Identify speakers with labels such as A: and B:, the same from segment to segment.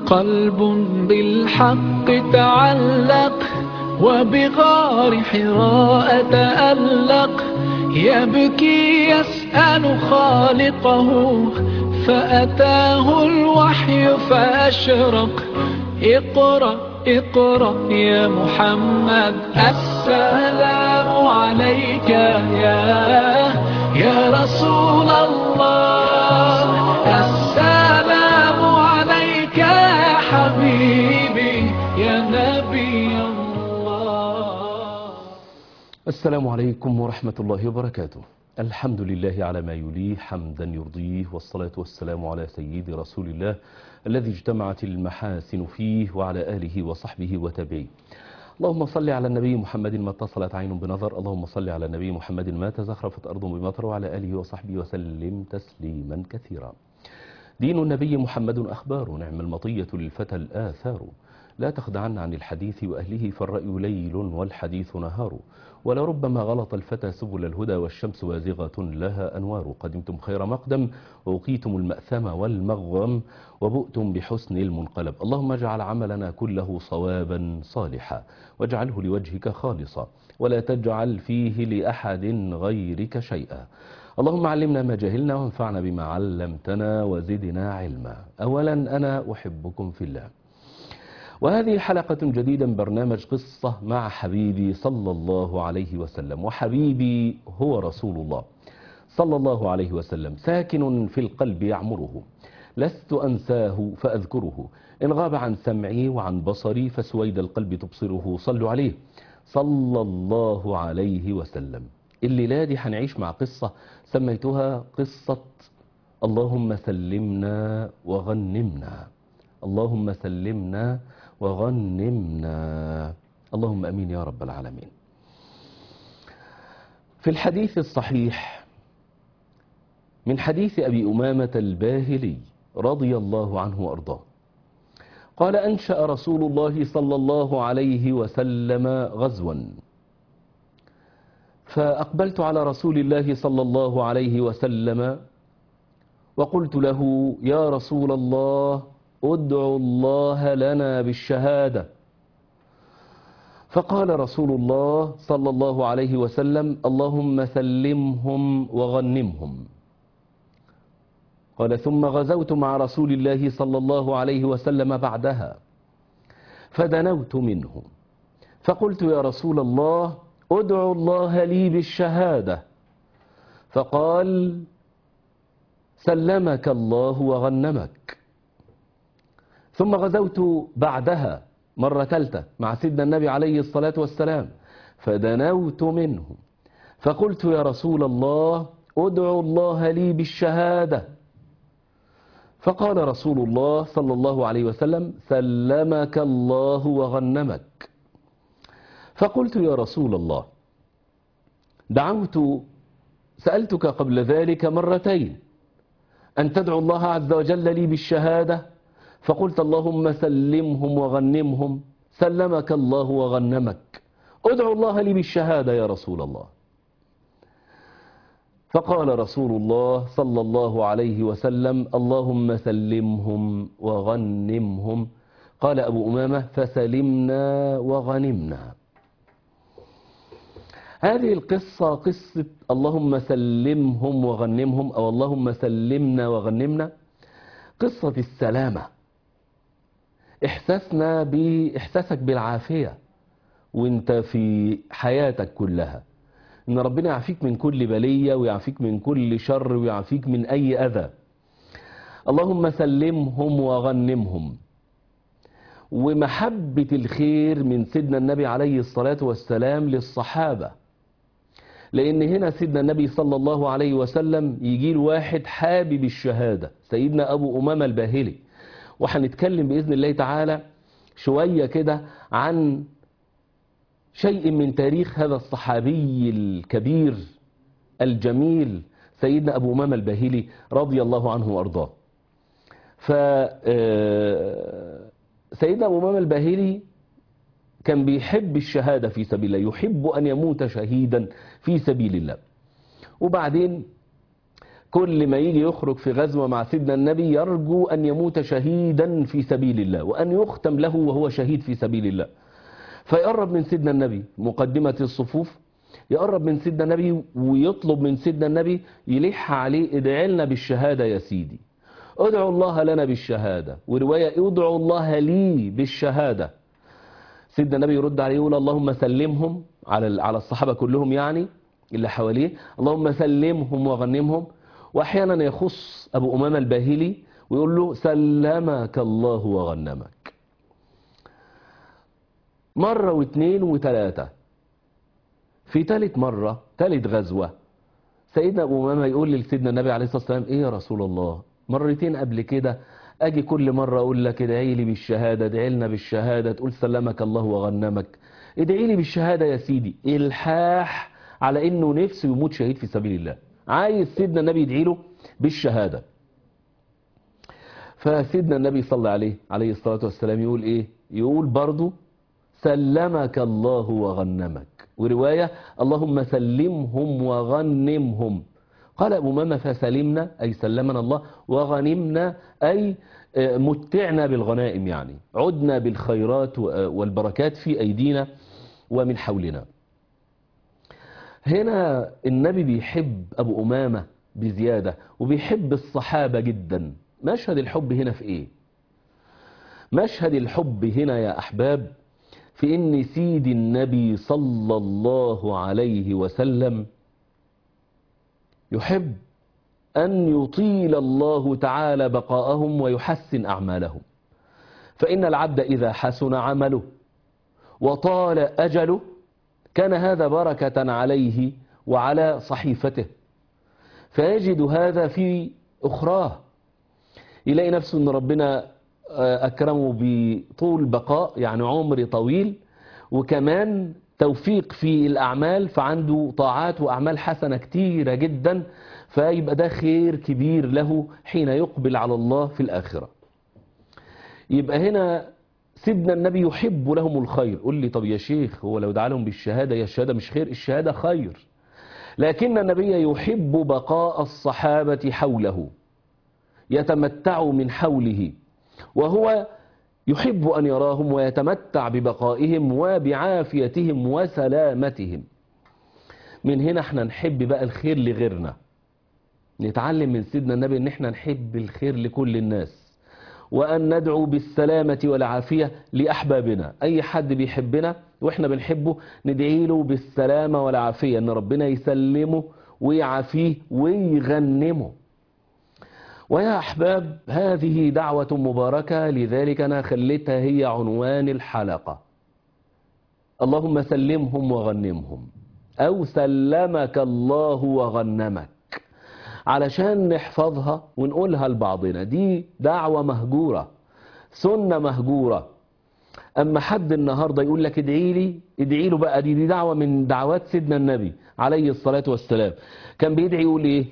A: قلب بالحق تعلق وبغار حراء تألق يبكي يسأل خالقه فأتاه الوحي فأشرق اقرأ اقرأ يا محمد السلام عليك يا يا رسول الله السلام عليك يا حبيبي يا نبي الله
B: السلام عليكم ورحمة الله وبركاته الحمد لله على ما يليه حمدا يرضيه والصلاة والسلام على سيد رسول الله الذي اجتمعت المحاسن فيه وعلى آله وصحبه وتابعيه اللهم صل على النبي محمد ما اتصلت عين بنظر اللهم صل على النبي محمد ما تزخرفت أرض بمطر وعلى آله وصحبه وسلم تسليما كثيرا دين النبي محمد أخبار نعم المطية للفتى الآثار لا تخدعن عن الحديث وأهله فالرأي ليل والحديث نهار ولربما غلط الفتى سبل الهدى والشمس وازغة لها أنوار قدمتم خير مقدم ووقيتم المأثم والمغرم وبؤتم بحسن المنقلب اللهم اجعل عملنا كله صوابا صالحا واجعله لوجهك خالصا ولا تجعل فيه لأحد غيرك شيئا اللهم علمنا ما جهلنا وانفعنا بما علمتنا وزدنا علما أولا أنا أحبكم في الله وهذه حلقة جديدة من برنامج قصة مع حبيبي صلى الله عليه وسلم وحبيبي هو رسول الله صلى الله عليه وسلم ساكن في القلب يعمره لست أنساه فأذكره إن غاب عن سمعي وعن بصري فسويد القلب تبصره صلوا عليه صلى الله عليه وسلم الليلة دي هنعيش مع قصة سميتها قصة اللهم سلمنا وغنمنا اللهم سلمنا وغنمنا اللهم امين يا رب العالمين في الحديث الصحيح من حديث ابي امامه الباهلي رضي الله عنه وارضاه قال انشا رسول الله صلى الله عليه وسلم غزوا فاقبلت على رسول الله صلى الله عليه وسلم وقلت له يا رسول الله ادعوا الله لنا بالشهادة فقال رسول الله صلى الله عليه وسلم اللهم سلمهم وغنمهم قال ثم غزوت مع رسول الله صلى الله عليه وسلم بعدها فدنوت منه فقلت يا رسول الله ادعوا الله لي بالشهادة فقال سلمك الله وغنمك ثم غزوت بعدها مرة ثالثة مع سيدنا النبي عليه الصلاة والسلام فدنوت منه فقلت يا رسول الله ادعوا الله لي بالشهادة فقال رسول الله صلى الله عليه وسلم سلمك الله وغنمك فقلت يا رسول الله دعوت سألتك قبل ذلك مرتين أن تدعو الله عز وجل لي بالشهادة فقلت اللهم سلمهم وغنمهم سلمك الله وغنمك ادعو الله لي بالشهادة يا رسول الله فقال رسول الله صلى الله عليه وسلم اللهم سلمهم وغنمهم قال أبو أمامة فسلمنا وغنمنا هذه القصة قصة اللهم سلمهم وغنمهم أو اللهم سلمنا وغنمنا قصة السلامة إحساسنا بإحساسك بالعافية وانت في حياتك كلها إن ربنا يعافيك من كل بلية ويعافيك من كل شر ويعافيك من أي أذى اللهم سلمهم وغنمهم ومحبة الخير من سيدنا النبي عليه الصلاة والسلام للصحابة لأن هنا سيدنا النبي صلى الله عليه وسلم يجي له واحد حابب الشهادة سيدنا أبو أمامة الباهلي وهنتكلم بإذن الله تعالى شوية كده عن شيء من تاريخ هذا الصحابي الكبير الجميل سيدنا أبو أمامة الباهلي رضي الله عنه وأرضاه ف سيدنا أبو أمامة الباهلي كان بيحب الشهادة في سبيل الله يحب أن يموت شهيدا في سبيل الله وبعدين كل ما يجي يخرج في غزوة مع سيدنا النبي يرجو أن يموت شهيدا في سبيل الله وأن يختم له وهو شهيد في سبيل الله فيقرب من سيدنا النبي مقدمة الصفوف يقرب من سيدنا النبي ويطلب من سيدنا النبي يلح عليه ادعي لنا بالشهادة يا سيدي ادعوا الله لنا بالشهادة ورواية ادعوا الله لي بالشهادة سيدنا النبي يرد عليه يقول اللهم سلمهم على على الصحابة كلهم يعني اللي حواليه اللهم سلمهم وغنمهم واحيانا يخص ابو امامه الباهلي ويقول له سلمك الله وغنمك مرة واثنين وثلاثة في ثالث مرة ثالث غزوة سيدنا ابو امامه يقول لسيدنا النبي عليه الصلاة والسلام ايه يا رسول الله مرتين قبل كده اجي كل مرة اقول لك ادعي لي بالشهادة ادعي لنا بالشهادة تقول سلمك الله وغنمك ادعي لي بالشهادة يا سيدي الحاح على انه نفسه يموت شهيد في سبيل الله عايز سيدنا النبي يدعي له بالشهادة فسيدنا النبي صلى عليه عليه الصلاة والسلام يقول ايه يقول برضو سلمك الله وغنمك ورواية اللهم سلمهم وغنمهم قال أبو ماما فسلمنا أي سلمنا الله وغنمنا أي متعنا بالغنائم يعني عدنا بالخيرات والبركات في أيدينا ومن حولنا هنا النبي بيحب أبو أمامة بزيادة وبيحب الصحابة جدا مشهد الحب هنا في إيه مشهد الحب هنا يا أحباب في إن سيد النبي صلى الله عليه وسلم يحب أن يطيل الله تعالى بقاءهم ويحسن أعمالهم فإن العبد إذا حسن عمله وطال أجله كان هذا بركة عليه وعلى صحيفته فيجد هذا في أخراه يلاقي نفسه أن ربنا أكرمه بطول بقاء يعني عمر طويل وكمان توفيق في الأعمال فعنده طاعات وأعمال حسنة كتيرة جدا فيبقى ده خير كبير له حين يقبل على الله في الآخرة يبقى هنا سيدنا النبي يحب لهم الخير قل لي طب يا شيخ هو لو دعا لهم بالشهادة يا الشهادة مش خير الشهادة خير لكن النبي يحب بقاء الصحابة حوله يتمتع من حوله وهو يحب أن يراهم ويتمتع ببقائهم وبعافيتهم وسلامتهم من هنا احنا نحب بقى الخير لغيرنا نتعلم من سيدنا النبي ان احنا نحب الخير لكل الناس وأن ندعو بالسلامة والعافية لأحبابنا أي حد بيحبنا وإحنا بنحبه ندعي له بالسلامة والعافية أن ربنا يسلمه ويعافيه ويغنمه ويا أحباب هذه دعوة مباركة لذلك أنا خليتها هي عنوان الحلقة اللهم سلمهم وغنمهم أو سلمك الله وغنمك علشان نحفظها ونقولها لبعضنا دي دعوة مهجورة سنة مهجورة أما حد النهاردة يقول لك ادعي لي ادعي له بقى دي, دي دعوة من دعوات سيدنا النبي عليه الصلاة والسلام كان بيدعي يقول ايه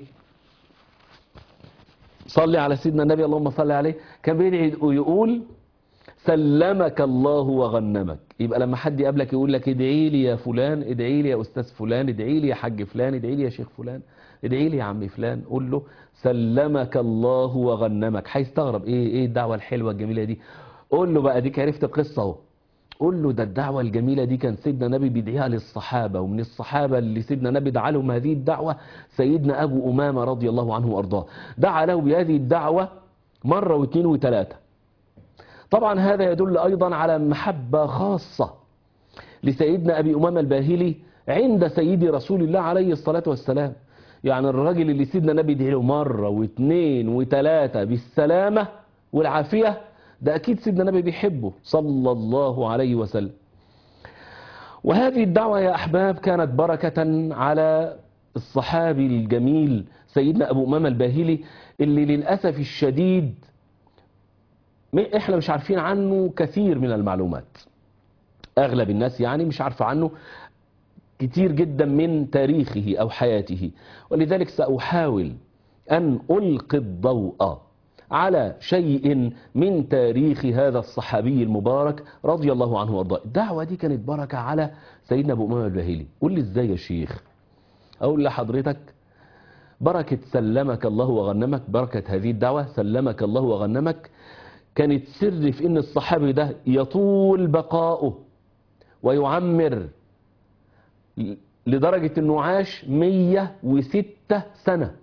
B: صلي على سيدنا النبي اللهم صل عليه كان بيدعي ويقول سلمك الله وغنمك يبقى لما حد يقابلك يقول لك ادعي لي يا فلان ادعي لي يا أستاذ فلان ادعي لي يا حاج فلان ادعي لي يا شيخ فلان ادعي لي يا عم فلان قول له سلمك الله وغنمك هيستغرب ايه ايه الدعوه الحلوه الجميله دي قول له بقى ديك عرفت القصه اهو قول له ده الدعوه الجميله دي كان سيدنا نبي بيدعيها للصحابه ومن الصحابه اللي سيدنا نبي دعا لهم هذه الدعوه سيدنا ابو امامه رضي الله عنه وارضاه دعا له بهذه الدعوه مره واثنين وثلاثه طبعا هذا يدل ايضا على محبه خاصه لسيدنا ابي امامه الباهلي عند سيدي رسول الله عليه الصلاه والسلام يعني الراجل اللي سيدنا النبي يدعي له مرة واثنين وثلاثة بالسلامة والعافية ده أكيد سيدنا النبي بيحبه صلى الله عليه وسلم وهذه الدعوة يا أحباب كانت بركة على الصحابي الجميل سيدنا أبو أمامة الباهلي اللي للأسف الشديد احنا مش عارفين عنه كثير من المعلومات أغلب الناس يعني مش عارفة عنه كتير جدا من تاريخه أو حياته ولذلك سأحاول أن ألقي الضوء على شيء من تاريخ هذا الصحابي المبارك رضي الله عنه وارضاه الدعوة دي كانت بركة على سيدنا أبو أمام الباهلي قول لي إزاي يا شيخ أقول لحضرتك بركة سلمك الله وغنمك بركة هذه الدعوة سلمك الله وغنمك كانت سر في ان الصحابي ده يطول بقاؤه ويعمر لدرجة انه عاش 106 سنة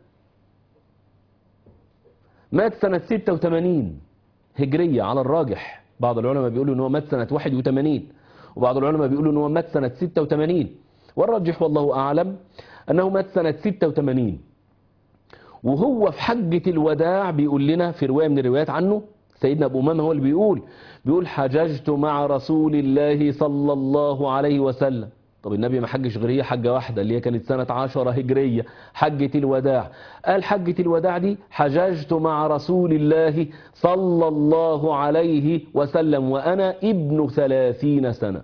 B: مات سنة 86 هجرية على الراجح بعض العلماء بيقولوا ان هو مات سنة 81 وبعض العلماء بيقولوا ان هو مات سنة 86 والراجح والله اعلم انه مات سنة 86 وهو في حجة الوداع بيقول لنا في رواية من الروايات عنه سيدنا أبو أمامة هو اللي بيقول بيقول حججت مع رسول الله صلى الله عليه وسلم طب النبي ما حجش غير هي حجة واحدة اللي هي كانت سنة عشرة هجرية حجة الوداع قال حجة الوداع دي حججت مع رسول الله صلى الله عليه وسلم وأنا ابن ثلاثين سنة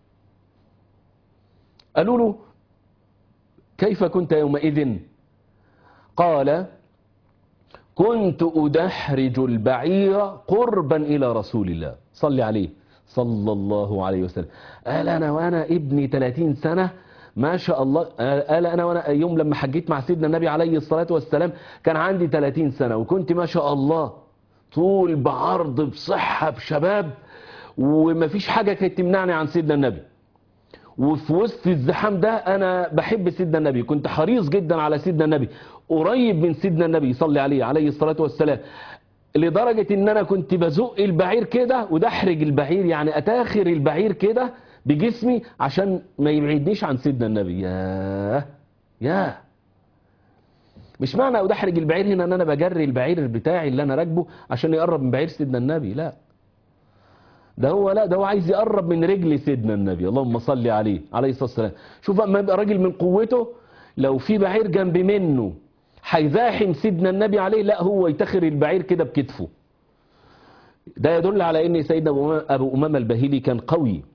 B: قالوا له كيف كنت يومئذ قال كنت أدحرج البعير قربا إلى رسول الله صلي عليه صلى الله عليه وسلم قال أنا وأنا ابني 30 سنة ما شاء الله قال أنا وأنا يوم لما حجيت مع سيدنا النبي عليه الصلاة والسلام كان عندي 30 سنة وكنت ما شاء الله طول بعرض بصحة بشباب ومفيش حاجة كانت تمنعني عن سيدنا النبي وفي وسط الزحام ده انا بحب سيدنا النبي كنت حريص جدا على سيدنا النبي قريب من سيدنا النبي صلي عليه عليه الصلاة والسلام لدرجة ان انا كنت بزق البعير كده ودحرج البعير يعني اتاخر البعير كده بجسمي عشان ما يبعدنيش عن سيدنا النبي ياه ياه مش معنى ادحرج البعير هنا ان انا بجري البعير بتاعي اللي انا راكبه عشان يقرب من بعير سيدنا النبي لا ده هو لا ده هو عايز يقرب من رجل سيدنا النبي اللهم صل عليه عليه الصلاه والسلام شوف اما يبقى راجل من قوته لو في بعير جنب منه هيزاحم سيدنا النبي عليه لا هو يتخر البعير كده بكتفه ده يدل على ان سيدنا ابو امامه البهيلي كان قوي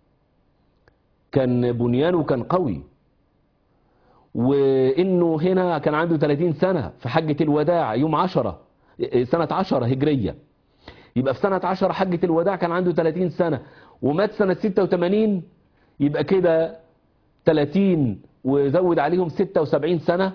B: كان بنيانه كان قوي وانه هنا كان عنده 30 سنه في حجه الوداع يوم 10 سنه 10 هجريه يبقى في سنة 10 حجة الوداع كان عنده 30 سنة ومات سنة 86 يبقى كده 30 وزود عليهم 76 سنة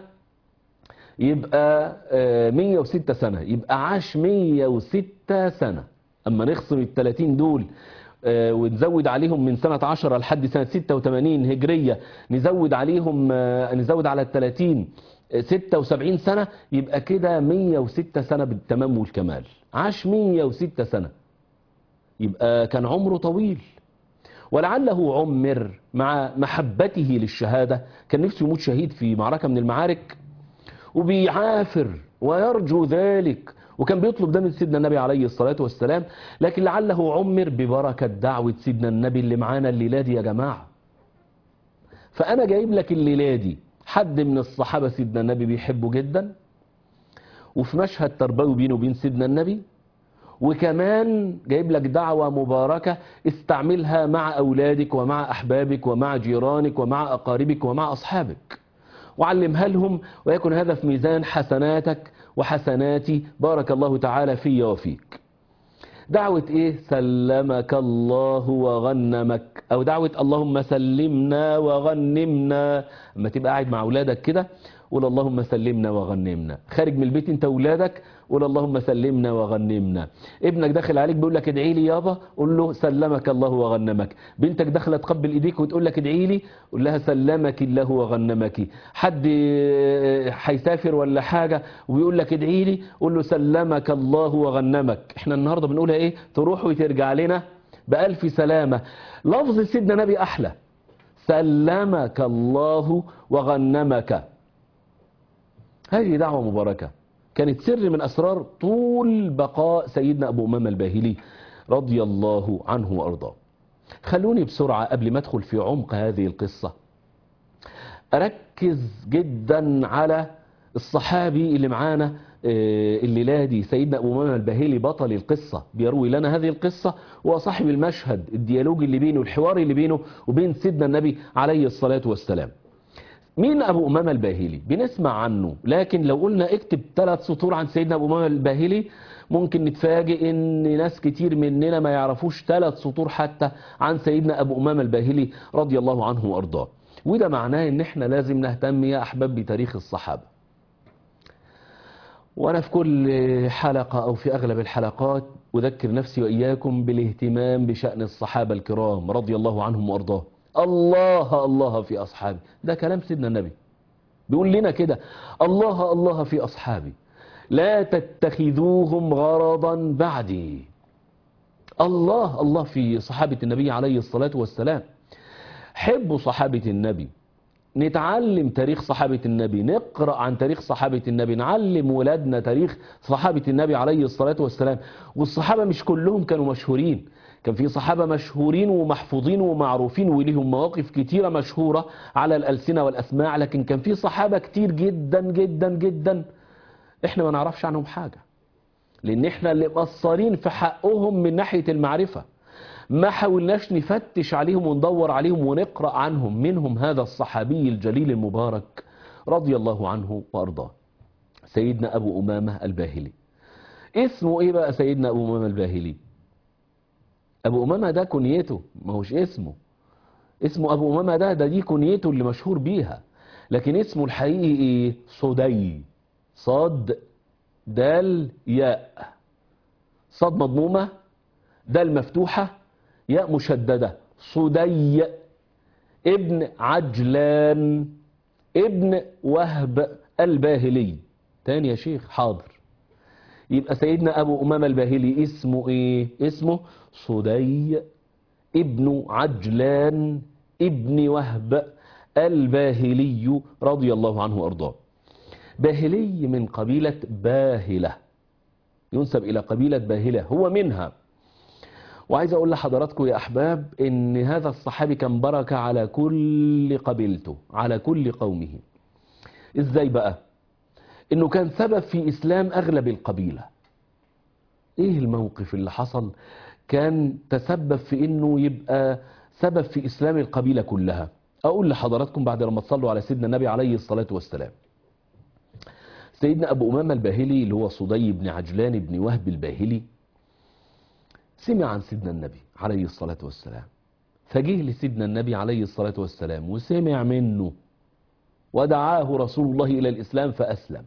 B: يبقى 106 سنة يبقى عاش 106 سنة أما نخصم ال 30 دول ونزود عليهم من سنة 10 لحد سنة 86 هجرية نزود عليهم نزود على ال 30 76 سنة يبقى كده 106 سنة بالتمام والكمال عاش 106 سنة يبقى كان عمره طويل ولعله عمر مع محبته للشهادة كان نفسه يموت شهيد في معركة من المعارك وبيعافر ويرجو ذلك وكان بيطلب ده من سيدنا النبي عليه الصلاة والسلام لكن لعله عمر ببركة دعوة سيدنا النبي اللي معانا الليلة دي يا جماعة فأنا جايب لك الليلة دي حد من الصحابة سيدنا النبي بيحبه جدا وفي مشهد تربوي بينه وبين سيدنا النبي وكمان جايب لك دعوة مباركة استعملها مع أولادك ومع أحبابك ومع جيرانك ومع أقاربك ومع أصحابك وعلمها لهم ويكن هذا في ميزان حسناتك وحسناتي بارك الله تعالى في وفيك دعوة ايه سلمك الله وغنمك او دعوة اللهم سلمنا وغنمنا اما تبقى قاعد مع اولادك كده قول اللهم سلمنا وغنمنا خارج من البيت انت واولادك قول اللهم سلمنا وغنمنا ابنك داخل عليك بيقول لك ادعي لي يابا قول له سلمك الله وغنمك بنتك داخله تقبل ايديك وتقول لك ادعي لي قول لها سلمك الله وغنمك حد هيسافر ولا حاجه وبيقول لك ادعي لي قول له سلمك الله وغنمك احنا النهارده بنقولها ايه تروح وترجع لنا بألف سلامة لفظ سيدنا نبي أحلى سلمك الله وغنمك هذه دعوة مباركة كانت سر من أسرار طول بقاء سيدنا أبو أمام الباهلي رضي الله عنه وأرضاه خلوني بسرعة قبل ما أدخل في عمق هذه القصة أركز جدا على الصحابي اللي معانا الليلة دي سيدنا أبو أمام الباهلي بطل القصة بيروي لنا هذه القصة وصاحب المشهد الديالوج اللي بينه الحوار اللي بينه وبين سيدنا النبي عليه الصلاة والسلام مين أبو أمام الباهلي بنسمع عنه لكن لو قلنا اكتب ثلاث سطور عن سيدنا أبو أمام الباهلي ممكن نتفاجئ ان ناس كتير مننا ما يعرفوش ثلاث سطور حتى عن سيدنا أبو أمام الباهلي رضي الله عنه وأرضاه وده معناه ان احنا لازم نهتم يا أحباب بتاريخ الصحابة وأنا في كل حلقة أو في أغلب الحلقات أذكر نفسي وإياكم بالاهتمام بشأن الصحابة الكرام رضي الله عنهم وأرضاهم الله الله في أصحابي ده كلام سيدنا النبي بيقول لنا كده الله الله في أصحابي لا تتخذوهم غرضا بعدي الله الله في صحابة النبي عليه الصلاة والسلام حبوا صحابة النبي نتعلم تاريخ صحابة النبي نقرأ عن تاريخ صحابة النبي نعلم ولادنا تاريخ صحابة النبي عليه الصلاة والسلام والصحابة مش كلهم كانوا مشهورين كان في صحابة مشهورين ومحفوظين ومعروفين وليهم مواقف كتيرة مشهورة على الألسنة والأسماع لكن كان في صحابة كتير جدا جدا جدا احنا ما نعرفش عنهم حاجة لان احنا اللي مقصرين في حقهم من ناحية المعرفة ما حاولناش نفتش عليهم وندور عليهم ونقرأ عنهم منهم هذا الصحابي الجليل المبارك رضي الله عنه وأرضاه سيدنا أبو أمامة الباهلي اسمه ايه بقى سيدنا أبو أمامة الباهلي أبو أمامة ده كنيته ما هوش اسمه اسمه أبو أمامة ده ده دي كنيته اللي مشهور بيها لكن اسمه الحقيقي ايه صدي صاد دال ياء صاد مضمومة دال مفتوحة ياء مشددة صدي ابن عجلان ابن وهب الباهلي تاني يا شيخ حاضر يبقى سيدنا أبو أمامة الباهلي اسمه إيه اسمه صدي ابن عجلان ابن وهب الباهلي رضي الله عنه وأرضاه باهلي من قبيلة باهلة ينسب إلى قبيلة باهلة هو منها وعايز أقول لحضراتكم يا أحباب إن هذا الصحابي كان بركة على كل قبيلته على كل قومه إزاي بقى إنه كان سبب في إسلام أغلب القبيلة إيه الموقف اللي حصل كان تسبب في إنه يبقى سبب في إسلام القبيلة كلها أقول لحضراتكم بعد لما تصلوا على سيدنا النبي عليه الصلاة والسلام سيدنا أبو أمامة الباهلي اللي هو صدي بن عجلان بن وهب الباهلي سمع عن سيدنا النبي عليه الصلاة والسلام فجه لسيدنا النبي عليه الصلاة والسلام وسمع منه ودعاه رسول الله إلى الإسلام فأسلم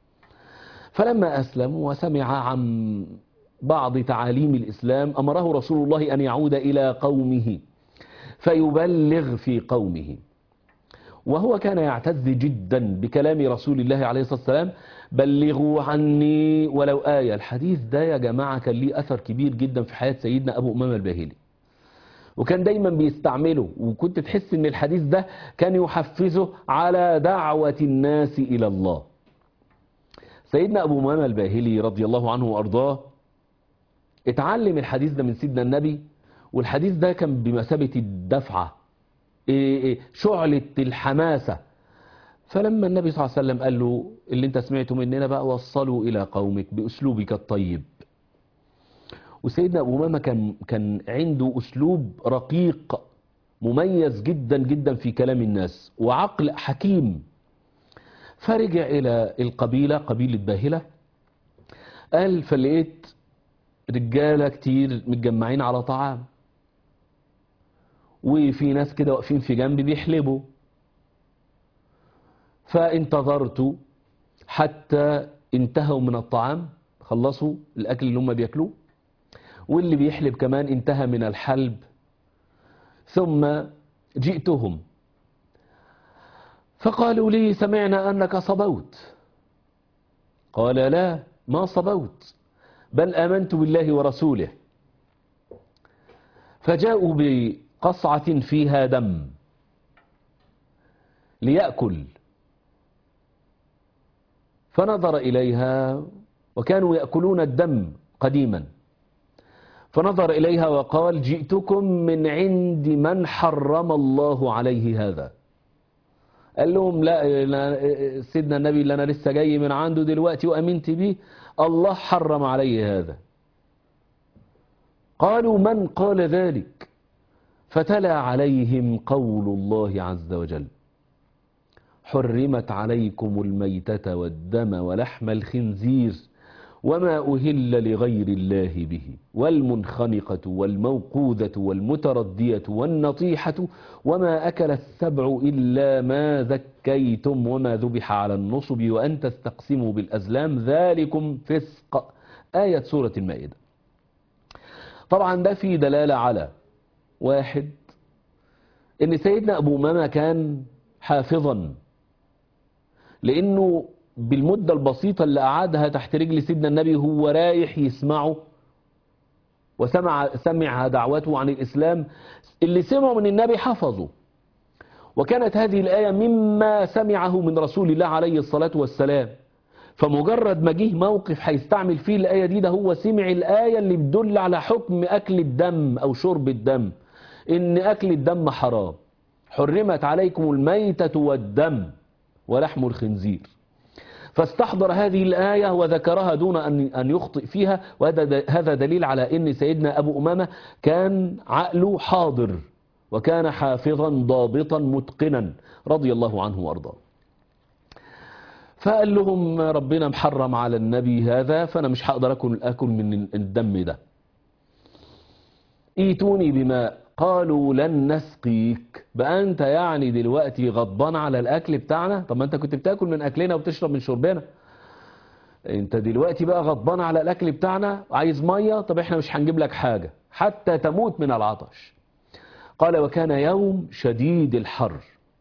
B: فلما أسلم وسمع عن بعض تعاليم الإسلام أمره رسول الله أن يعود إلى قومه فيبلغ في قومه وهو كان يعتز جدا بكلام رسول الله عليه الصلاة والسلام بلغوا عني ولو آية الحديث ده يا جماعة كان ليه أثر كبير جدا في حياة سيدنا أبو أمام الباهلي وكان دايما بيستعمله وكنت تحس ان الحديث ده كان يحفزه على دعوة الناس إلى الله سيدنا أبو أمام الباهلي رضي الله عنه وأرضاه اتعلم الحديث ده من سيدنا النبي والحديث ده كان بمثابة الدفعة شعلة الحماسة فلما النبي صلى الله عليه وسلم قال له اللي انت سمعته مننا بقى وصلوا إلى قومك بأسلوبك الطيب وسيدنا أبو أمامة كان, كان عنده أسلوب رقيق مميز جدا جدا في كلام الناس وعقل حكيم فرجع إلى القبيلة قبيلة باهلة قال فلقيت رجالة كتير متجمعين على طعام وفي ناس كده واقفين في جنبي بيحلبوا فانتظرت حتى انتهوا من الطعام خلصوا الأكل اللي هم بياكلوه واللي بيحلب كمان انتهى من الحلب ثم جئتهم فقالوا لي سمعنا أنك صبوت قال لا ما صبوت بل آمنت بالله ورسوله فجاءوا بقصعة فيها دم ليأكل فنظر إليها وكانوا يأكلون الدم قديما فنظر إليها وقال جئتكم من عند من حرم الله عليه هذا قال لهم لا سيدنا النبي اللي أنا لسه جاي من عنده دلوقتي وأمنت به الله حرم عليه هذا قالوا من قال ذلك فتلا عليهم قول الله عز وجل حرمت عليكم الميتة والدم ولحم الخنزير وما أهل لغير الله به والمنخنقة والموقوذة والمتردية والنطيحة وما أكل السبع إلا ما ذكيتم وما ذبح على النصب وأن تستقسموا بالأزلام ذلكم فسق آية سورة المائدة طبعا ده في دلالة على واحد ان سيدنا ابو امامه كان حافظا لانه بالمدة البسيطة اللي قعدها تحت رجل سيدنا النبي هو رايح يسمعه وسمع سمع دعوته عن الإسلام اللي سمعوا من النبي حفظوا وكانت هذه الآية مما سمعه من رسول الله عليه الصلاة والسلام فمجرد ما جه موقف هيستعمل فيه الآية دي ده هو سمع الآية اللي بتدل على حكم أكل الدم أو شرب الدم إن أكل الدم حرام حرمت عليكم الميتة والدم ولحم الخنزير فاستحضر هذه الآية وذكرها دون أن أن يخطئ فيها وهذا هذا دليل على أن سيدنا أبو أمامة كان عقله حاضر وكان حافظا ضابطا متقنا رضي الله عنه وأرضاه فقال لهم ربنا محرم على النبي هذا فأنا مش هقدر أكل, أكل من الدم ده ايتوني بماء قالوا لن نسقيك بقى انت يعني دلوقتي غضبان على الاكل بتاعنا طب ما انت كنت بتاكل من اكلنا وبتشرب من شربنا انت دلوقتي بقى غضبان على الاكل بتاعنا عايز ميه طب احنا مش هنجيب لك حاجه حتى تموت من العطش قال وكان يوم شديد الحر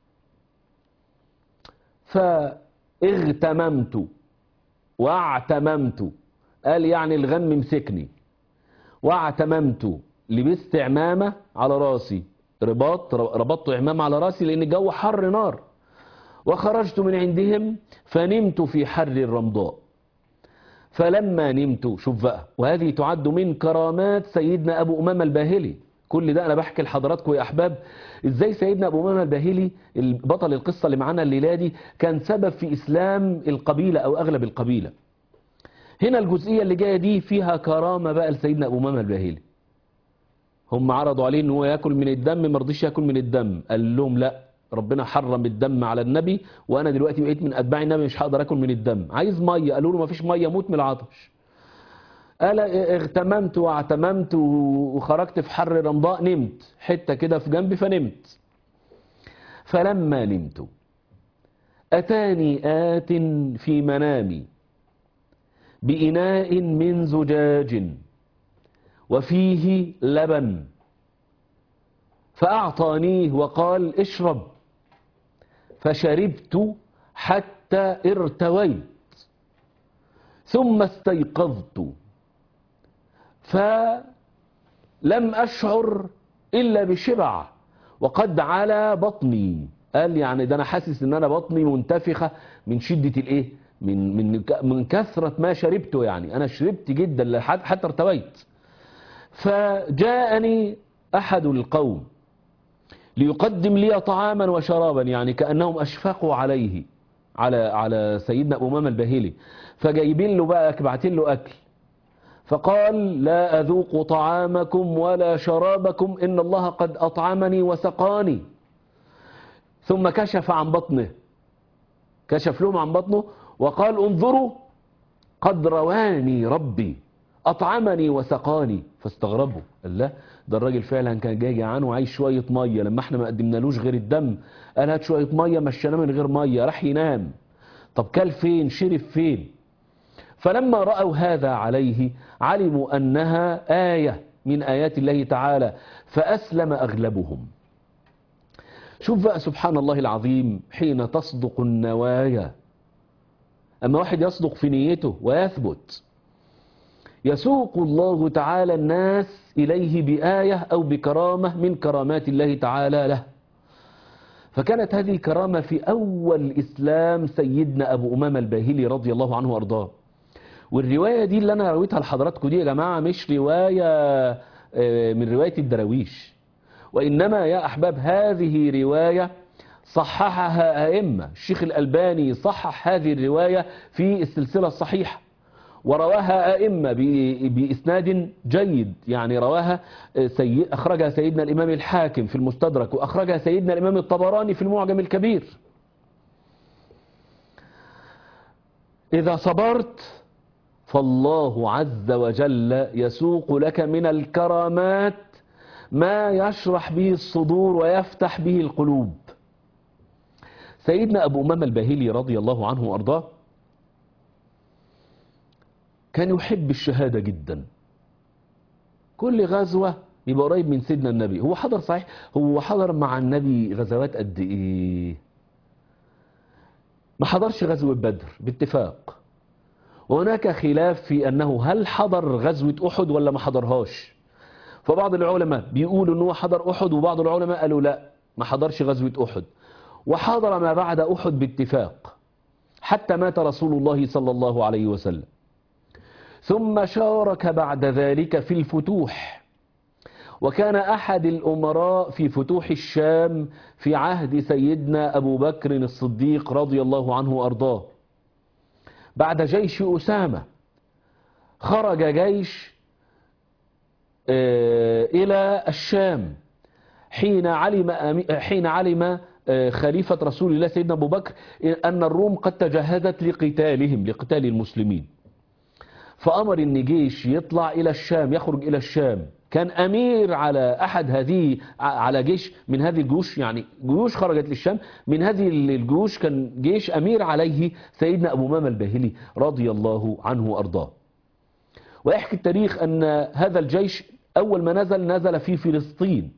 B: فاغتممت واعتممت قال يعني الغم مسكني واعتممت لبست عمامة على راسي رباط ربطت عمامة على راسي لأن الجو حر نار وخرجت من عندهم فنمت في حر الرمضاء فلما نمت شوف بقى وهذه تعد من كرامات سيدنا أبو أمامة الباهلي كل ده أنا بحكي لحضراتكم يا أحباب إزاي سيدنا أبو أمامة الباهلي بطل القصة اللي معانا الليلة دي كان سبب في إسلام القبيلة أو أغلب القبيلة هنا الجزئية اللي جاية دي فيها كرامة بقى لسيدنا أبو أمامة الباهلي هم عرضوا عليه ان هو ياكل من الدم ما رضيش ياكل من الدم قال لهم لا ربنا حرم الدم على النبي وانا دلوقتي بقيت من اتباع النبي مش هقدر اكل من الدم عايز ميه قالوا له ما فيش ميه موت من العطش قال اغتممت واعتممت وخرجت في حر رمضاء نمت حته كده في جنبي فنمت فلما نمت اتاني ات في منامي باناء من زجاج وفيه لبن فأعطانيه وقال اشرب فشربت حتى ارتويت ثم استيقظت فلم أشعر إلا بشبع وقد على بطني قال يعني ده أنا حاسس إن أنا بطني منتفخة من شدة الإيه من من من كثرة ما شربته يعني أنا شربت جدا حتى ارتويت فجاءني أحد القوم ليقدم لي طعاما وشرابا يعني كأنهم أشفقوا عليه على على سيدنا أبو أمام الباهلي فجايبين له بقى باعتين له أكل فقال لا أذوق طعامكم ولا شرابكم إن الله قد أطعمني وسقاني ثم كشف عن بطنه كشف لهم عن بطنه وقال انظروا قد رواني ربي أطعمني وسقاني فاستغربوا قال لا ده الراجل فعلا كان جاي جعان وعايز شوية مية لما احنا ما قدمنالوش غير الدم قال هات شوية مية مشيناه من غير مية راح ينام طب كل فين شرب فين فلما رأوا هذا عليه علموا أنها آية من آيات الله تعالى فأسلم أغلبهم شوف بقى سبحان الله العظيم حين تصدق النوايا أما واحد يصدق في نيته ويثبت يسوق الله تعالى الناس إليه بآية أو بكرامة من كرامات الله تعالى له فكانت هذه كرامة في أول إسلام سيدنا أبو أمام الباهلي رضي الله عنه وأرضاه والرواية دي اللي أنا رويتها لحضراتكم دي يا جماعة مش رواية من رواية الدراويش وإنما يا أحباب هذه رواية صححها أئمة الشيخ الألباني صحح هذه الرواية في السلسلة الصحيحة ورواها أئمة بإسناد جيد يعني رواها سي... أخرجها سيدنا الإمام الحاكم في المستدرك وأخرجها سيدنا الإمام الطبراني في المعجم الكبير إذا صبرت فالله عز وجل يسوق لك من الكرامات ما يشرح به الصدور ويفتح به القلوب سيدنا أبو أمام الباهلي رضي الله عنه وأرضاه كان يحب الشهادة جدا كل غزوة يبقى قريب من سيدنا النبي هو حضر صحيح هو حضر مع النبي غزوات قد ايه ما حضرش غزوة بدر باتفاق وهناك خلاف في أنه هل حضر غزوة أحد ولا ما حضرهاش فبعض العلماء بيقولوا أنه حضر أحد وبعض العلماء قالوا لا ما حضرش غزوة أحد وحضر ما بعد أحد باتفاق حتى مات رسول الله صلى الله عليه وسلم ثم شارك بعد ذلك في الفتوح وكان أحد الأمراء في فتوح الشام في عهد سيدنا أبو بكر الصديق رضي الله عنه وأرضاه بعد جيش أسامة خرج جيش إلى الشام حين علم حين علم خليفة رسول الله سيدنا أبو بكر أن الروم قد تجهزت لقتالهم لقتال المسلمين فأمر أن جيش يطلع إلى الشام يخرج إلى الشام كان أمير على أحد هذه على جيش من هذه الجيوش يعني جيوش خرجت للشام من هذه الجيوش كان جيش أمير عليه سيدنا أبو ماما الباهلي رضي الله عنه وأرضاه ويحكي التاريخ أن هذا الجيش أول ما نزل نزل في فلسطين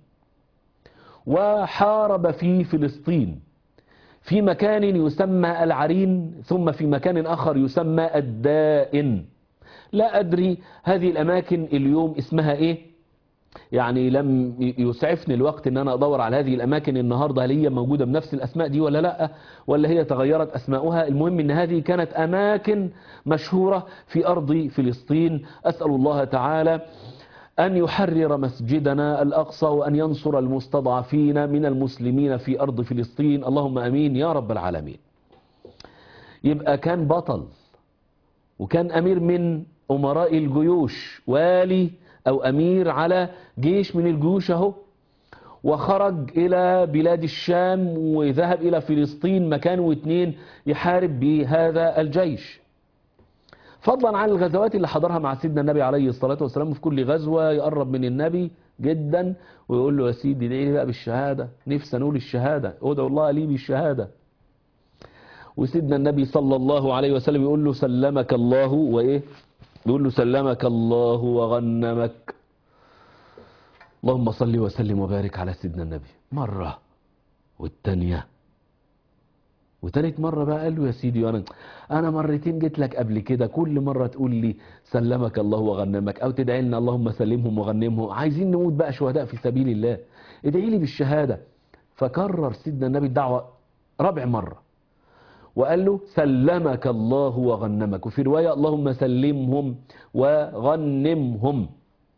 B: وحارب في فلسطين في مكان يسمى العرين ثم في مكان آخر يسمى الدائن لا أدري هذه الأماكن اليوم اسمها إيه يعني لم يسعفني الوقت ان انا ادور على هذه الاماكن النهاردة هل هي موجودة بنفس الاسماء دي ولا لا ولا هي تغيرت اسماؤها المهم ان هذه كانت اماكن مشهورة في ارض فلسطين اسأل الله تعالى أن يحرر مسجدنا الأقصى وأن ينصر المستضعفين من المسلمين في أرض فلسطين اللهم أمين يا رب العالمين يبقى كان بطل وكان أمير من أمراء الجيوش والي أو أمير على جيش من الجيوش اهو وخرج إلى بلاد الشام وذهب إلى فلسطين مكان واثنين يحارب بهذا الجيش فضلا عن الغزوات اللي حضرها مع سيدنا النبي عليه الصلاة والسلام في كل غزوة يقرب من النبي جدا ويقول له يا سيدي ادعي لي بقى بالشهادة نفسي نقول الشهادة ادعو الله لي بالشهادة وسيدنا النبي صلى الله عليه وسلم يقول له سلمك الله وإيه يقول له سلمك الله وغنمك اللهم صل وسلم وبارك على سيدنا النبي مرة والتانية وتالت مرة بقى قال له يا سيدي وانا انا مرتين جيت لك قبل كده كل مرة تقول لي سلمك الله وغنمك او تدعي لنا اللهم سلمهم وغنمهم عايزين نموت بقى شهداء في سبيل الله ادعي لي بالشهادة فكرر سيدنا النبي الدعوة رابع مرة وقال له سلمك الله وغنمك وفي رواية اللهم سلمهم وغنمهم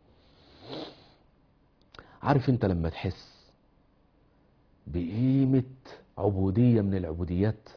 B: عارف انت لما تحس بقيمة عبودية من العبوديات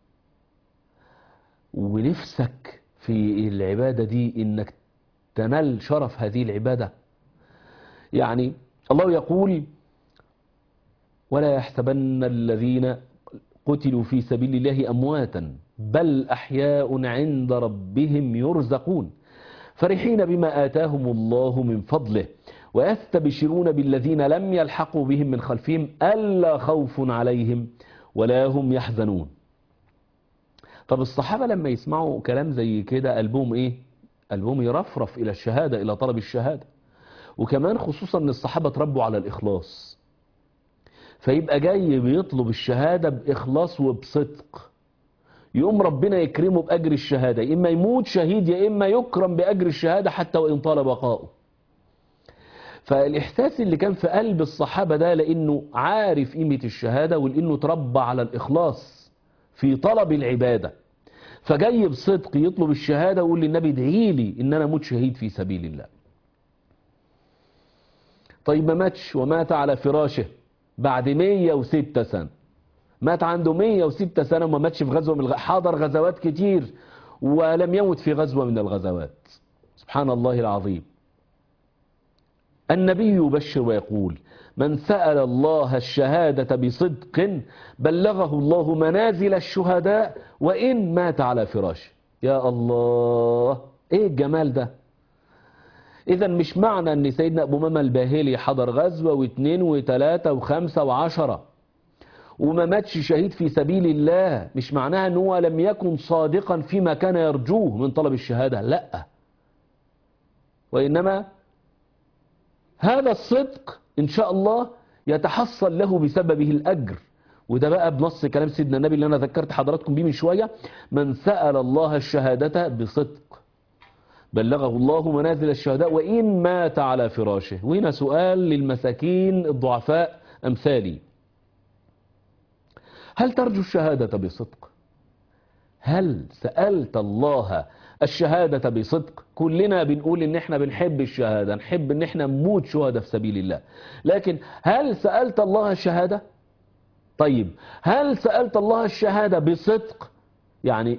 B: ونفسك في العبادة دي انك تنال شرف هذه العبادة يعني الله يقول ولا يحسبن الذين قتلوا في سبيل الله أمواتا بل أحياء عند ربهم يرزقون فرحين بما آتاهم الله من فضله ويستبشرون بالذين لم يلحقوا بهم من خلفهم ألا خوف عليهم ولا هم يحزنون طب الصحابة لما يسمعوا كلام زي كده قلبهم ايه قلبهم يرفرف الى الشهادة الى طلب الشهادة وكمان خصوصا ان الصحابة تربوا على الاخلاص فيبقى جاي بيطلب الشهادة باخلاص وبصدق يقوم ربنا يكرمه بأجر الشهادة يا إما يموت شهيد يا إما يكرم بأجر الشهادة حتى وإن طال بقاؤه فالإحساس اللي كان في قلب الصحابة ده لأنه عارف قيمة الشهادة ولأنه تربى على الإخلاص في طلب العبادة فجاي بصدق يطلب الشهادة ويقول للنبي ادعي لي إن أنا موت شهيد في سبيل الله طيب ما ماتش ومات على فراشه بعد 106 سنة مات عنده 106 سنة وما ماتش في غزوة من الغ... حاضر غزوات كتير ولم يمت في غزوة من الغزوات سبحان الله العظيم النبي يبشر ويقول من سأل الله الشهادة بصدق بلغه الله منازل الشهداء وإن مات على فراشه يا الله ايه الجمال ده اذا مش معنى ان سيدنا ابو ماما الباهلي حضر غزوة واثنين وثلاثة وخمسة وعشرة وما ماتش شهيد في سبيل الله مش معناها ان هو لم يكن صادقا فيما كان يرجوه من طلب الشهادة لا وإنما هذا الصدق إن شاء الله يتحصل له بسببه الأجر وده بقى بنص كلام سيدنا النبي اللي أنا ذكرت حضراتكم بيه من شوية من سأل الله الشهادة بصدق بلغه الله منازل الشهداء وإن مات على فراشه وهنا سؤال للمساكين الضعفاء أمثالي هل ترجو الشهادة بصدق هل سألت الله الشهادة بصدق كلنا بنقول ان احنا بنحب الشهادة نحب ان احنا نموت شهداء في سبيل الله لكن هل سألت الله الشهادة طيب هل سألت الله الشهادة بصدق يعني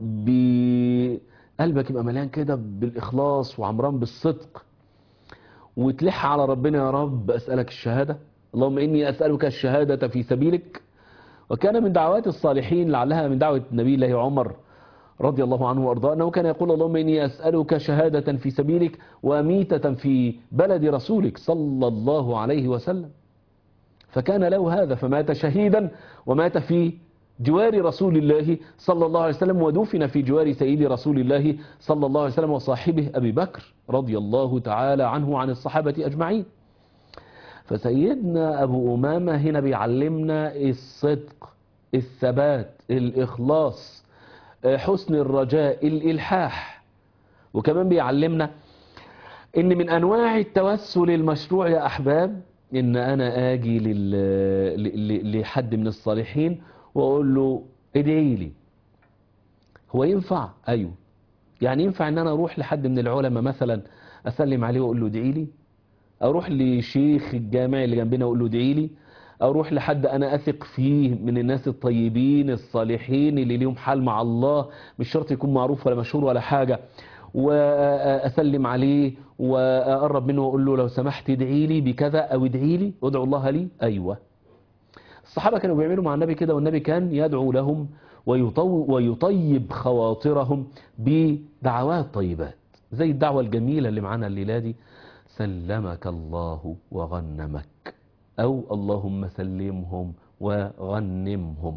B: بقلبك يبقى مليان كده بالإخلاص وعمران بالصدق وتلح على ربنا يا رب أسألك الشهادة اللهم إني أسألك الشهادة في سبيلك وكان من دعوات الصالحين لعلها من دعوة نبي الله عمر رضي الله عنه وارضاه انه كان يقول اللهم اني اسالك شهاده في سبيلك وميته في بلد رسولك صلى الله عليه وسلم فكان له هذا فمات شهيدا ومات في جوار رسول الله صلى الله عليه وسلم ودفن في جوار سيد رسول الله صلى الله عليه وسلم وصاحبه ابي بكر رضي الله تعالى عنه وعن الصحابه اجمعين فسيدنا ابو امامه هنا بيعلمنا الصدق الثبات الاخلاص حسن الرجاء الإلحاح وكمان بيعلمنا ان من انواع التوسل المشروع يا احباب ان انا اجي لل... لحد من الصالحين واقول له ادعي لي هو ينفع ايوه يعني ينفع ان انا اروح لحد من العلماء مثلا اسلم عليه واقول له ادعي لي اروح لشيخ الجامع اللي جنبنا واقول له ادعي لي اروح لحد انا اثق فيه من الناس الطيبين الصالحين اللي ليهم حال مع الله مش شرط يكون معروف ولا مشهور ولا حاجة واسلم عليه واقرب منه واقول له لو سمحت ادعي لي بكذا او ادعي لي ادعو الله لي ايوه الصحابة كانوا بيعملوا مع النبي كده والنبي كان يدعو لهم ويطو ويطيب خواطرهم بدعوات طيبات زي الدعوة الجميلة اللي معانا الليلة دي سلمك الله وغنمك أو اللهم سلمهم وغنمهم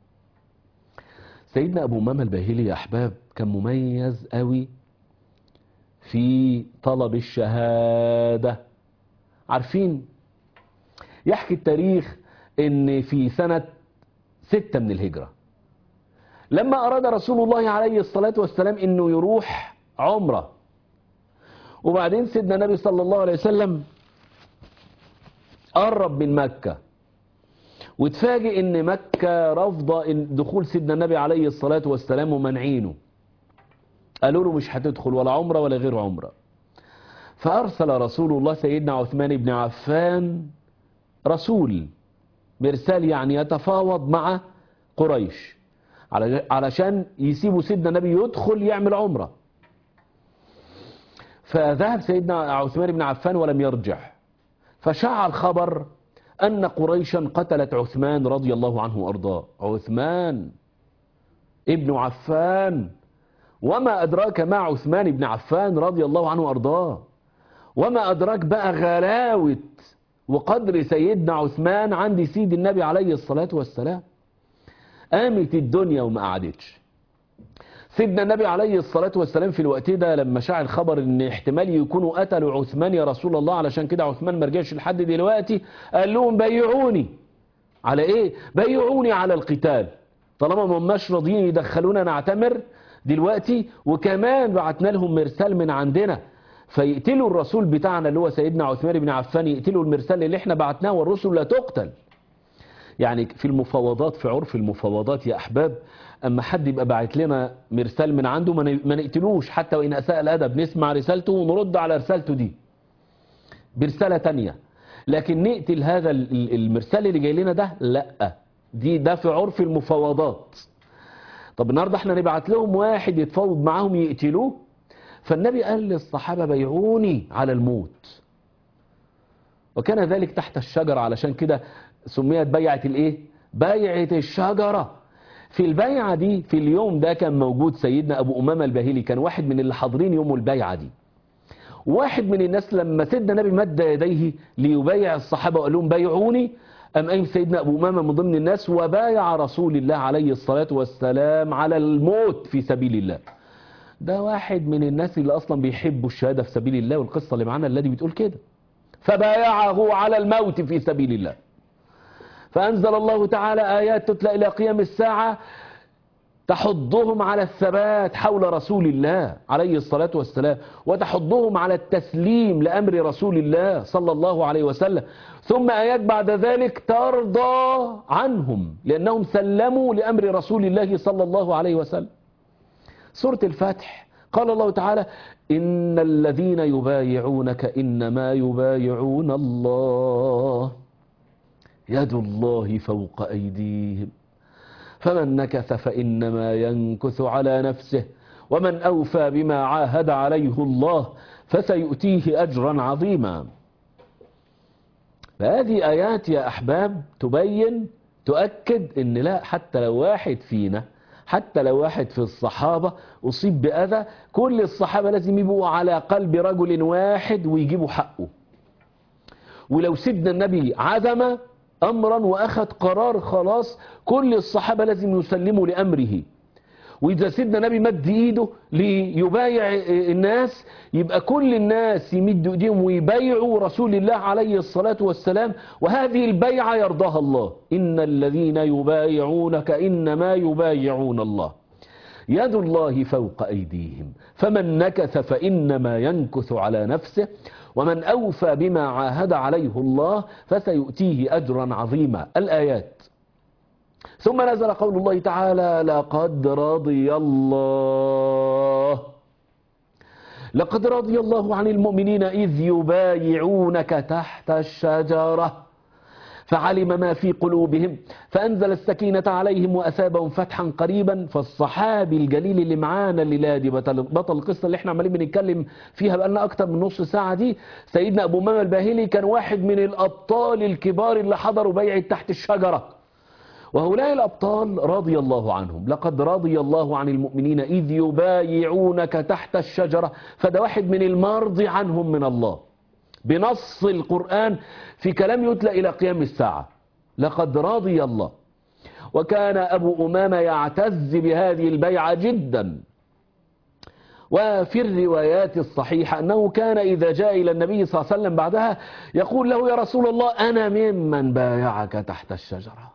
B: سيدنا أبو ماما الباهلي يا أحباب كان مميز قوي في طلب الشهادة عارفين يحكي التاريخ ان في سنة ستة من الهجرة لما أراد رسول الله عليه الصلاة والسلام انه يروح عمرة وبعدين سيدنا النبي صلى الله عليه وسلم قرب من مكة وتفاجئ ان مكة رافضة إن دخول سيدنا النبي عليه الصلاة والسلام ومنعينه قالوا له مش هتدخل ولا عمرة ولا غير عمرة فأرسل رسول الله سيدنا عثمان بن عفان رسول مرسال يعني يتفاوض مع قريش علشان يسيبوا سيدنا النبي يدخل يعمل عمرة فذهب سيدنا عثمان بن عفان ولم يرجع فشاع الخبر أن قريشا قتلت عثمان رضي الله عنه وأرضاه عثمان ابن عفان وما أدراك ما عثمان بن عفان رضي الله عنه وأرضاه وما أدراك بقى غلاوة وقدر سيدنا عثمان عند سيد النبي عليه الصلاة والسلام قامت الدنيا وما قعدتش سيدنا النبي عليه الصلاة والسلام في الوقت ده لما شاع الخبر ان احتمال يكونوا قتلوا عثمان يا رسول الله علشان كده عثمان ما رجعش لحد دلوقتي قال لهم بيعوني على ايه بيعوني على القتال طالما ما هماش راضيين يدخلونا نعتمر دلوقتي وكمان بعتنا لهم مرسال من عندنا فيقتلوا الرسول بتاعنا اللي هو سيدنا عثمان بن عفان يقتلوا المرسال اللي احنا بعتناه والرسل لا تقتل يعني في المفاوضات في عرف المفاوضات يا احباب اما حد يبقى باعت لنا مرسال من عنده ما نقتلوش حتى وان اساء الادب نسمع رسالته ونرد على رسالته دي برساله تانية لكن نقتل هذا المرسال اللي جاي لنا ده لا دي ده في عرف المفاوضات طب النهارده احنا نبعت لهم واحد يتفاوض معاهم يقتلوه فالنبي قال للصحابة بيعوني على الموت وكان ذلك تحت الشجرة علشان كده سميت بيعة الايه بيعة الشجرة في البيعة دي في اليوم ده كان موجود سيدنا أبو أمامة الباهلي كان واحد من اللي حاضرين يوم البيعة دي واحد من الناس لما سيدنا النبي مد يديه ليبايع الصحابة وقال لهم بايعوني أم أيم سيدنا أبو أمامة من ضمن الناس وبايع رسول الله عليه الصلاة والسلام على الموت في سبيل الله ده واحد من الناس اللي أصلا بيحبوا الشهادة في سبيل الله والقصة اللي معانا الذي بتقول كده فبايعه على الموت في سبيل الله فأنزل الله تعالى آيات تتلى إلى قيام الساعة تحضهم على الثبات حول رسول الله عليه الصلاة والسلام وتحضهم على التسليم لأمر رسول الله صلى الله عليه وسلم ثم آيات بعد ذلك ترضى عنهم لأنهم سلموا لأمر رسول الله صلى الله عليه وسلم سورة الفتح قال الله تعالى إن الذين يبايعونك إنما يبايعون الله يد الله فوق أيديهم فمن نكث فإنما ينكث على نفسه ومن أوفى بما عاهد عليه الله فسيؤتيه أجرا عظيما فهذه آيات يا أحباب تبين تؤكد أن لا حتى لو واحد فينا حتى لو واحد في الصحابة أصيب بأذى كل الصحابة لازم يبقوا على قلب رجل واحد ويجيبوا حقه ولو سيدنا النبي عزم أمرا وأخذ قرار خلاص كل الصحابة لازم يسلموا لأمره وإذا سيدنا النبي مد إيده ليبايع الناس يبقى كل الناس يمدوا إيديهم ويبايعوا رسول الله عليه الصلاة والسلام وهذه البيعة يرضاها الله إن الذين يبايعونك إنما يبايعون الله يد الله فوق أيديهم فمن نكث فإنما ينكث على نفسه ومن أوفى بما عاهد عليه الله فسيؤتيه أجرا عظيما الآيات ثم نزل قول الله تعالى لقد رضي الله لقد رضي الله عن المؤمنين إذ يبايعونك تحت الشجرة فعلم ما في قلوبهم فأنزل السكينة عليهم وأثابهم فتحا قريبا فالصحابي الجليل اللي معانا الليلة دي بطل, بطل القصة اللي احنا عمالين بنتكلم فيها بقالنا أكتر من نص ساعة دي سيدنا أبو ماما الباهلي كان واحد من الأبطال الكبار اللي حضروا بيعة تحت الشجرة وهؤلاء الأبطال رضي الله عنهم لقد رضي الله عن المؤمنين إذ يبايعونك تحت الشجرة فده واحد من المرضي عنهم من الله بنص القرآن في كلام يتلى إلى قيام الساعة لقد رضي الله وكان أبو أمامة يعتز بهذه البيعة جدا وفي الروايات الصحيحة أنه كان إذا جاء إلى النبي صلى الله عليه وسلم بعدها يقول له يا رسول الله أنا ممن بايعك تحت الشجرة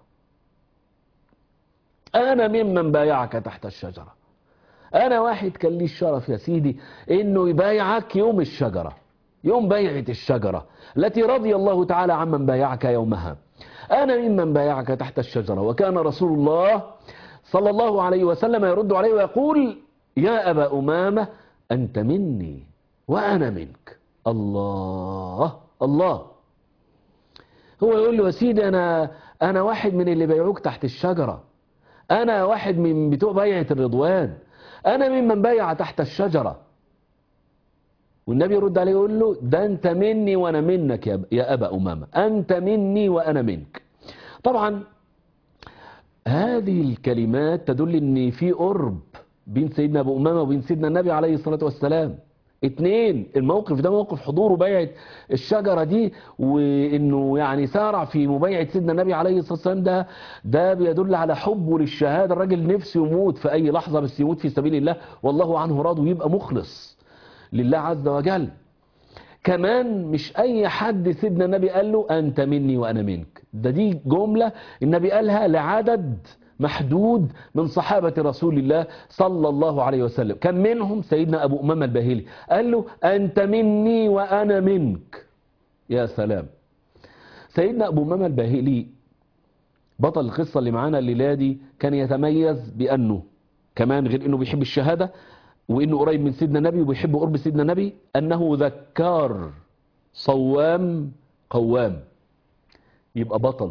B: أنا ممن بايعك تحت الشجرة أنا واحد كان لي الشرف يا سيدي إنه يبايعك يوم الشجرة يوم بيعة الشجرة التي رضي الله تعالى عمن بايعك يومها أنا ممن بايعك تحت الشجرة وكان رسول الله صلى الله عليه وسلم يرد عليه ويقول يا أبا أمامة أنت مني وأنا منك الله الله هو يقول له يا سيدي أنا, أنا واحد من اللي بيعوك تحت الشجرة أنا واحد من بتوع بيعة الرضوان أنا ممن بايع تحت الشجرة والنبي يرد عليه يقول له ده أنت مني وأنا منك يا, يا أبا أمامة أنت مني وأنا منك طبعا هذه الكلمات تدل ان في قرب بين سيدنا ابو امامه وبين سيدنا النبي عليه الصلاه والسلام اتنين الموقف ده موقف حضور وبيعة الشجرة دي وانه يعني سارع في مبايعة سيدنا النبي عليه الصلاة والسلام ده ده بيدل على حبه للشهادة الراجل نفسه يموت في اي لحظة بس يموت في سبيل الله والله عنه راض ويبقى مخلص لله عز وجل كمان مش اي حد سيدنا النبي قال له انت مني وانا منك ده دي جملة النبي قالها لعدد محدود من صحابة رسول الله صلى الله عليه وسلم كان منهم سيدنا أبو أمام الباهلي قال له أنت مني وأنا منك يا سلام سيدنا أبو أمام الباهلي بطل القصة اللي معانا الليلة دي كان يتميز بأنه كمان غير أنه بيحب الشهادة وأنه قريب من سيدنا النبي وبيحب قرب سيدنا النبي أنه ذكار صوام قوام يبقى بطل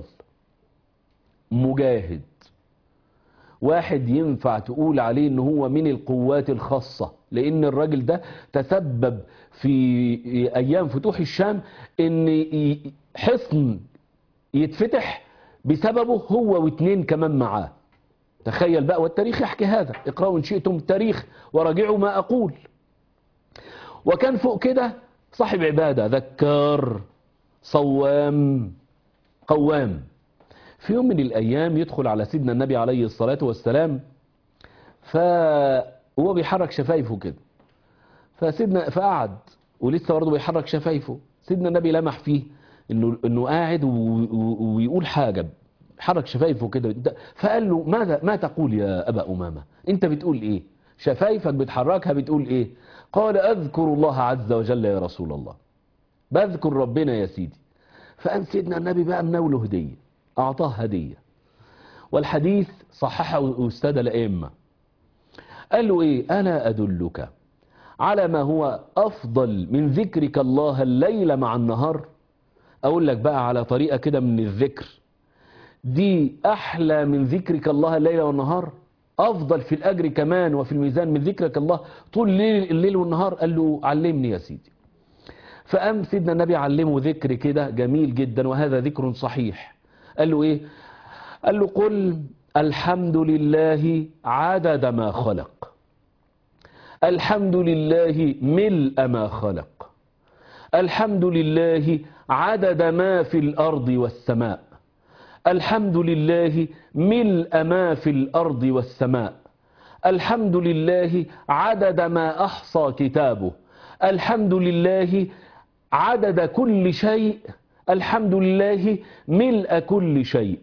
B: مجاهد واحد ينفع تقول عليه ان هو من القوات الخاصة لان الراجل ده تسبب في ايام فتوح الشام ان حصن يتفتح بسببه هو واتنين كمان معاه تخيل بقى والتاريخ يحكي هذا اقرأوا إن شئتم التاريخ وراجعوا ما أقول وكان فوق كده صاحب عبادة ذكار صوام قوام في يوم من الأيام يدخل على سيدنا النبي عليه الصلاة والسلام فهو بيحرك شفايفه كده فسيدنا فقعد ولسه برضه بيحرك شفايفه سيدنا النبي لمح فيه انه انه قاعد و- و- ويقول حاجه حرك شفايفه كده ده- فقال له ماذا ما تقول يا ابا امامه انت بتقول ايه شفايفك بتحركها بتقول ايه قال اذكر الله عز وجل يا رسول الله بذكر ربنا يا سيدي فقام سيدنا النبي بقى مناوله هديه اعطاه هديه والحديث صححه استاذ الائمه قال له ايه انا ادلك على ما هو افضل من ذكرك الله الليل مع النهار اقول لك بقى على طريقه كده من الذكر دي احلى من ذكرك الله الليل والنهار افضل في الاجر كمان وفي الميزان من ذكرك الله طول الليل, الليل والنهار قال له علمني يا سيدي فقام سيدنا النبي علمه ذكر كده جميل جدا وهذا ذكر صحيح قال له ايه قال له قل الحمد لله عدد ما خلق الحمد لله ملء ما خلق الحمد لله عدد ما في الأرض والسماء الحمد لله ملء ما في الأرض والسماء الحمد لله عدد ما أحصى كتابه الحمد لله عدد كل شيء الحمد لله ملء كل شيء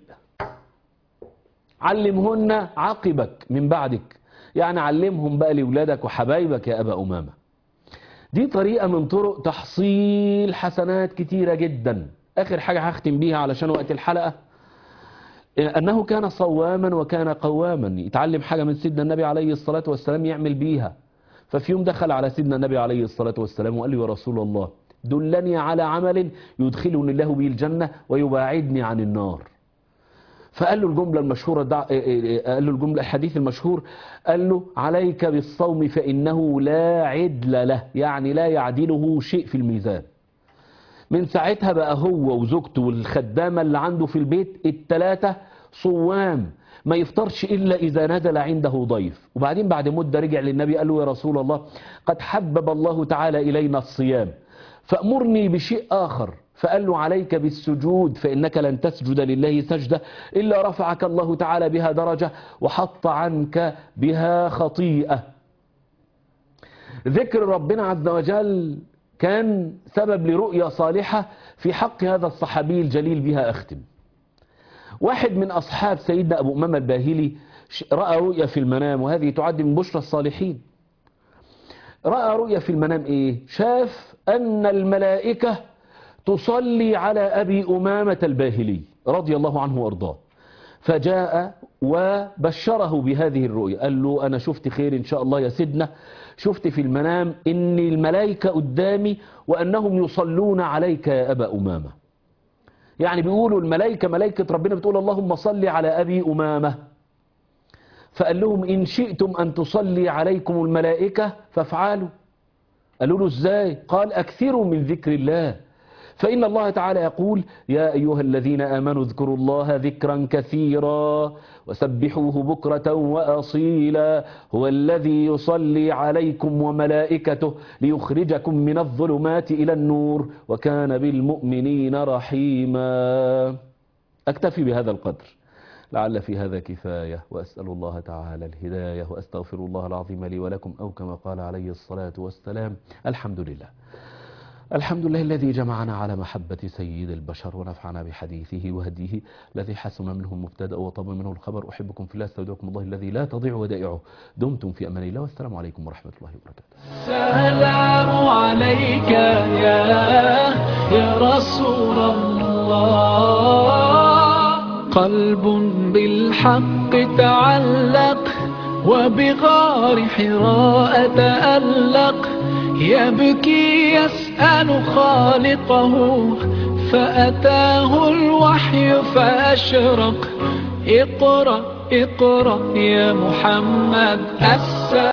B: علمهن عقبك من بعدك يعني علمهم بقى لولادك وحبايبك يا أبا أمامة دي طريقة من طرق تحصيل حسنات كتيرة جدا آخر حاجة هختم بيها علشان وقت الحلقة أنه كان صواما وكان قواما يتعلم حاجة من سيدنا النبي عليه الصلاة والسلام يعمل بيها ففي يوم دخل على سيدنا النبي عليه الصلاة والسلام وقال له يا رسول الله دلني على عمل يدخلني الله به الجنة ويباعدني عن النار فقال له الجملة المشهورة دع... قال له الجملة الحديث المشهور قال له عليك بالصوم فإنه لا عدل له يعني لا يعدله شيء في الميزان من ساعتها بقى هو وزوجته والخدامة اللي عنده في البيت التلاتة صوام ما يفطرش إلا إذا نزل عنده ضيف وبعدين بعد مدة رجع للنبي قال له يا رسول الله قد حبب الله تعالى إلينا الصيام فأمرني بشيء آخر فقال له عليك بالسجود فإنك لن تسجد لله سجدة إلا رفعك الله تعالى بها درجة وحط عنك بها خطيئة ذكر ربنا عز وجل كان سبب لرؤية صالحة في حق هذا الصحابي الجليل بها أختم واحد من أصحاب سيدنا أبو أمام الباهلي رأى رؤية في المنام وهذه تعد من بشرى الصالحين رأى رؤية في المنام إيه شاف أن الملائكة تصلي على أبي أمامة الباهلي رضي الله عنه وأرضاه فجاء وبشره بهذه الرؤيا قال له أنا شفت خير إن شاء الله يا سيدنا شفت في المنام إن الملائكة قدامي وأنهم يصلون عليك يا أبا أمامة يعني بيقولوا الملائكة ملائكة ربنا بتقول اللهم صل على أبي أمامة فقال لهم إن شئتم أن تصلي عليكم الملائكة فافعلوا قالوا له إزاي قال أكثروا من ذكر الله فإن الله تعالى يقول يا أيها الذين آمنوا اذكروا الله ذكرا كثيرا وسبحوه بكرة وأصيلا هو الذي يصلي عليكم وملائكته ليخرجكم من الظلمات إلى النور وكان بالمؤمنين رحيما أكتفي بهذا القدر لعل في هذا كفاية وأسأل الله تعالى الهداية وأستغفر الله العظيم لي ولكم أو كما قال عليه الصلاة والسلام الحمد لله الحمد لله الذي جمعنا على محبة سيد البشر ونفعنا بحديثه وهديه الذي حسن منه المبتدأ وطب منه الخبر أحبكم في الله استودعكم الله الذي لا تضيع ودائعه دمتم في أمان الله والسلام عليكم ورحمة الله وبركاته
A: السلام عليك يا يا رسول الله قلب بالحق تعلق وبغار حراء تألق يبكي يسأل خالقه فأتاه الوحي فأشرق اقرأ اقرأ يا محمد السلام